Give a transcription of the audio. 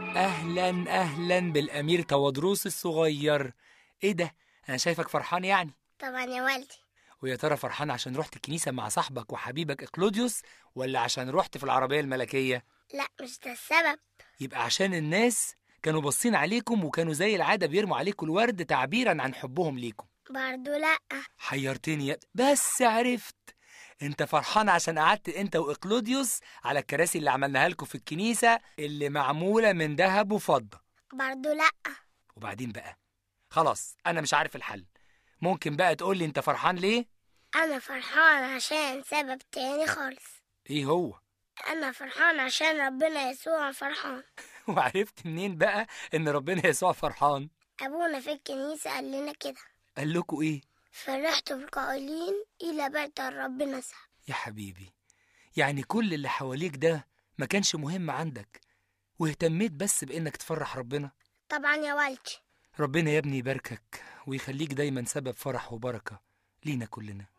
اهلا اهلا بالامير تودروس الصغير ايه ده انا شايفك فرحان يعني طبعا يا والدي ويا ترى فرحان عشان رحت الكنيسه مع صاحبك وحبيبك اقلوديوس ولا عشان رحت في العربيه الملكيه لا مش ده السبب يبقى عشان الناس كانوا باصين عليكم وكانوا زي العاده بيرموا عليكم الورد تعبيرا عن حبهم ليكم برضو لا حيرتني يا بس عرفت انت فرحان عشان قعدت انت واقلوديوس على الكراسي اللي عملناها لكم في الكنيسه اللي معموله من ذهب وفضه برضو لا وبعدين بقى خلاص انا مش عارف الحل ممكن بقى تقول لي انت فرحان ليه انا فرحان عشان سبب تاني خالص ايه هو انا فرحان عشان ربنا يسوع فرحان وعرفت منين بقى ان ربنا يسوع فرحان ابونا في الكنيسة قال لنا كده قال لكم ايه فرحت القائلين الى بيت الرب نسى يا حبيبي يعني كل اللي حواليك ده ما كانش مهم عندك واهتميت بس بانك تفرح ربنا طبعا يا والدي ربنا يا ابني يباركك ويخليك دايما سبب فرح وبركه لينا كلنا